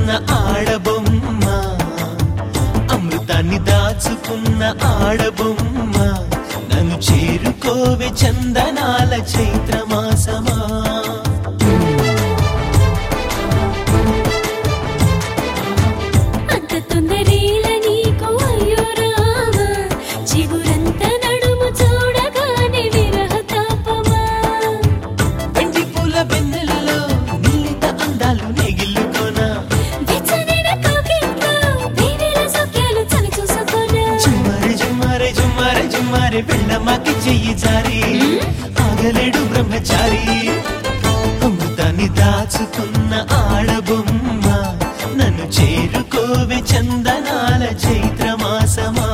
ఆడబొమ్మ అమృతాన్ని దాచుకున్న ఆడబొమ్మ నన్ను చేరుకోవే చందనాల చైత్రమాసమా అంత తొందరేల నీకు అయ్యో రామ చిగురంత నడుము చూడగానే విరహ తాపమా వెండి పూల వెన్నెలలో నిల్లిత అందాలు నెగిల్లుకోనా వెచ్చనైన కౌగిట్లో దేవేల సౌఖ్యాలు చవి చూసుకోనా జుమ్మారే జుమ్మారే జుమ్మారే జుమ్మారే వెళ్ళమాకి చెయ్యి జారి ఆగలేడు బ్రహ్మచారి అమృతాన్ని దాచుకున్న ఆడబొమ్మ నన్ను చేరుకోవే చందనాల చైత్రమాసమా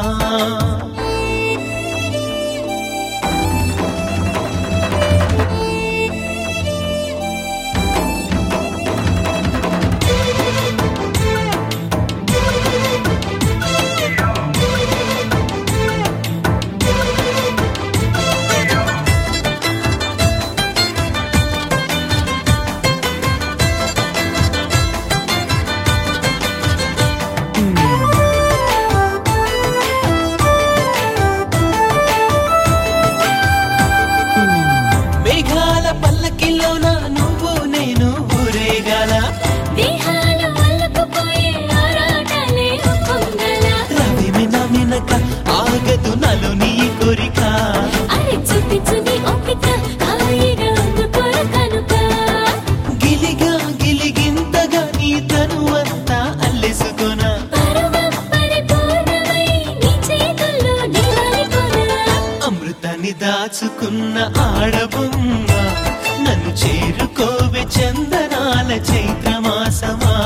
మేఘాల పల్లకిలోన నువ్వు నేను ఊరేగాల దేహాలు అల్లుకుపోయే ఆరాటలే పొంగల రవి మిన మినక ఆగదు నలు నీ కోరిక అరే చూపించు నీ ఓపిక హాయిగా అందుకోర కనుక గిలిగా గిలిగింతగా నీ తనువంతా అల్లెసుకొనా పరమం పరిపూర్ణమై నీ చేతుల్లో నిలబడిపోనా అమృతాన్ని దాచుకున్న ఆడబొమ్మ నన్ను చేరుకోవే చందనాల చైత్రమాసమా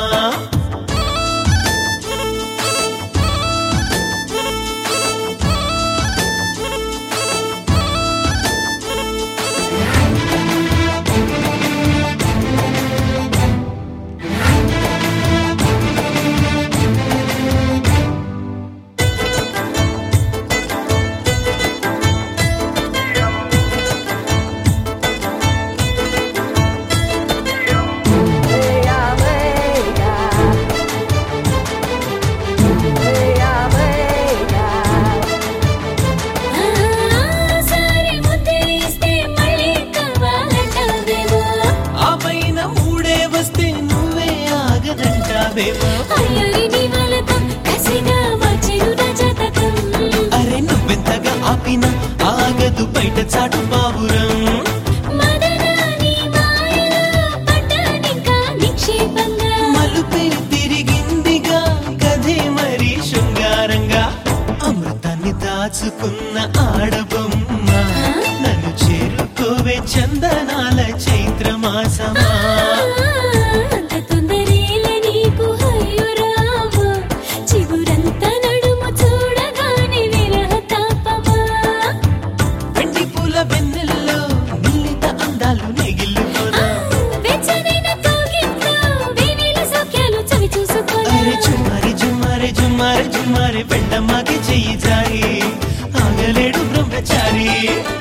సారి ముద్దే ఇస్తే మళ్ళీ కావాలంటావేమో ఆ పైన మూడే వస్తే నువ్వే ఆగదంటావేమో అయ్యరి నీ వలతం కసిగా వచ్చెను నా జాతకం అరే నువ్వెంతగా ఆపినా ఆగదు బయట చాటు పావురం మదనాని మాయలో పడ్డానింకా నిక్షేపంగా మలుపే తిరిగిందిగా కథే మరి శృంగారంగా అమృతాన్ని దాచుకున్న ఆడబొమ్మ నన్ను చేరుకోవే చందనాల చైత్రమాసమా అంత తొందరేల నీకు అయ్యో రామ చిగురంత నడుము చూడగానే విరహ తాపమా వెండి పూల వెన్నెల్లో నిల్లిత అందాలు నెగిల్లుకోనా వెచ్చనైన కౌగిట్లో వేవేల సౌఖ్యాలు చవి చూసుకోనా అరే జుమ్మారి జుమ్మారి జుమ్మారి జుమ్మారి వెళ్ళమ్మాకి చెయ్యి జారి ఆగలేడు బ్రహ్మచారి